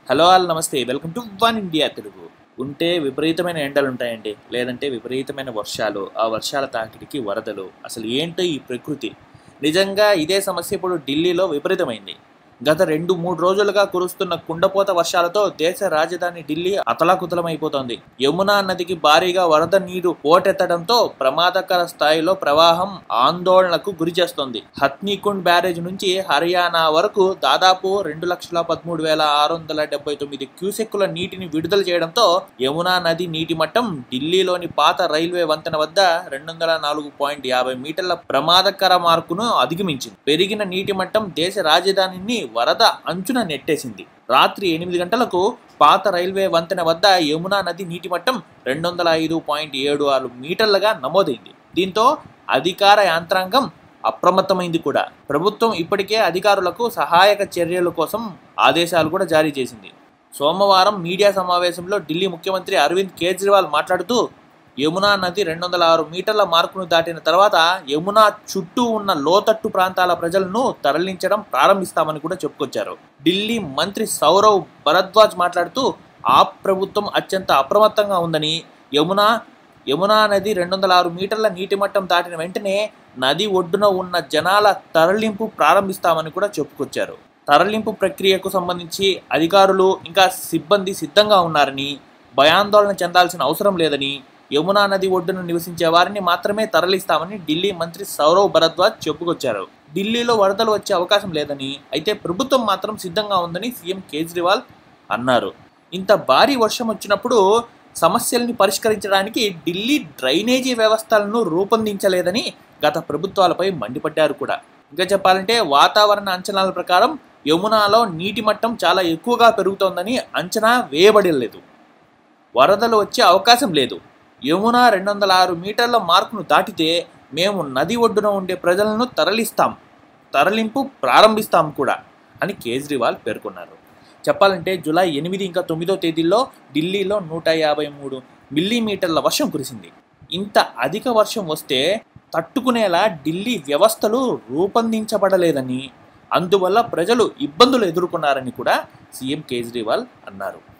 hello all namaste welcome to One India Telugu ఉంటే విపరీతమైన ఎండలు ఉంటాయండి లేదంటే విపరీతమైన వర్షాలు ఆ వర్షాల తాకిడికి వరదలు అసలు ఏంటో ఈ ప్రకృతి నిజంగా ఇదే సమస్య ఇప్పుడు ఢిల్లీలో విపరీతమైంది గత రెండు మూడు రోజులుగా కురుస్తున్న కుండపోత వర్షాలతో దేశ రాజధాని ఢిల్లీ అతలాకుతలమైపోతోంది యమునా నదికి భారీగా వరద నీరు పోటెత్తడంతో ప్రమాదకర స్థాయిలో ప్రవాహం ఆందోళనకు గురి చేస్తోంది హత్నీకుండ్ బ్యారేజ్ నుంచి హర్యానా వరకు దాదాపు రెండు లక్షల పదమూడు వేల ఆరు వందల డెబ్బై తొమ్మిది క్యూసెక్కుల నీటిని విడుదల చేయడంతో యమునా నది నీటి మట్టం ఢిల్లీలోని పాత రైల్వే వంతెన వద్ద రెండు వందల నాలుగు పాయింట్ యాభై మీటర్ల ప్రమాదకర మార్కును అధిగమించింది పెరిగిన నీటి మట్టం దేశ రాజధానిని వరద అంచున నెట్టేసింది రాత్రి ఎనిమిది గంటలకు పాత రైల్వే వంతెన వద్ద యమునా నది నీటి మట్టం రెండు వందల ఐదు పాయింట్ ఏడు ఆరు మీటర్లుగా నమోదైంది దీంతో అధికార యాంత్రాంగం అప్రమత్తమైంది కూడా ప్రభుత్వం ఇప్పటికే అధికారులకు సహాయక చర్యల కోసం ఆదేశాలు కూడా జారీ చేసింది సోమవారం మీడియా సమావేశంలో ఢిల్లీ ముఖ్యమంత్రి అరవింద్ కేజ్రీవాల్ మాట్లాడుతూ యమునా నది రెండు వందల ఆరు మీటర్ల మార్కును దాటిన తర్వాత యమునా చుట్టూ ఉన్న లోతట్టు ప్రాంతాల ప్రజలను తరలించడం ప్రారంభిస్తామని కూడా చెప్పుకొచ్చారు ఢిల్లీ మంత్రి సౌరవ్ భరద్వాజ్ మాట్లాడుతూ ఆ ప్రభుత్వం అత్యంత అప్రమత్తంగా ఉందని యమునా యమునా నది రెండు వందల ఆరు మీటర్ల నీటి మట్టం దాటిన వెంటనే నది ఒడ్డున ఉన్న జనాల తరలింపు ప్రారంభిస్తామని కూడా చెప్పుకొచ్చారు తరలింపు ప్రక్రియకు సంబంధించి అధికారులు ఇంకా సిబ్బంది సిద్ధంగా ఉన్నారని భయాందోళన చెందాల్సిన అవసరం లేదని యమునా నది ఒడ్డున నివసించే వారిని మాత్రమే తరలిస్తామని ఢిల్లీ మంత్రి సౌరవ్ భరద్వాజ్ చెప్పుకొచ్చారు ఢిల్లీలో వరదలు వచ్చే అవకాశం లేదని అయితే ప్రభుత్వం మాత్రం సిద్ధంగా ఉందని సీఎం కేజ్రీవాల్ అన్నారు ఇంత భారీ వర్షం వచ్చినప్పుడు సమస్యల్ని పరిష్కరించడానికి ఢిల్లీ డ్రైనేజీ వ్యవస్థలను రూపొందించలేదని గత ప్రభుత్వాలపై మండిపడ్డారు కూడా ఇంకా చెప్పాలంటే వాతావరణ అంచనాల ప్రకారం యమునాలో నీటి మట్టం చాలా ఎక్కువగా పెరుగుతోందని అంచనా వేయబడలేదు వరదలు వచ్చే అవకాశం లేదు యమున రెండు వందల ఆరు మీటర్ల మార్కును దాటితే మేము నది ఒడ్డున ఉండే ప్రజలను తరలిస్తాం తరలింపు ప్రారంభిస్తాం కూడా అని కేజ్రీవాల్ పేర్కొన్నారు చెప్పాలంటే జూలై ఎనిమిది ఇంకా తొమ్మిదో తేదీల్లో ఢిల్లీలో నూట యాభై మూడు మిల్లీమీటర్ల వర్షం కురిసింది ఇంత అధిక వర్షం వస్తే తట్టుకునేలా ఢిల్లీ వ్యవస్థలు రూపొందించబడలేదని అందువల్ల ప్రజలు ఇబ్బందులు ఎదుర్కొన్నారని కూడా సీఎం కేజ్రీవాల్ అన్నారు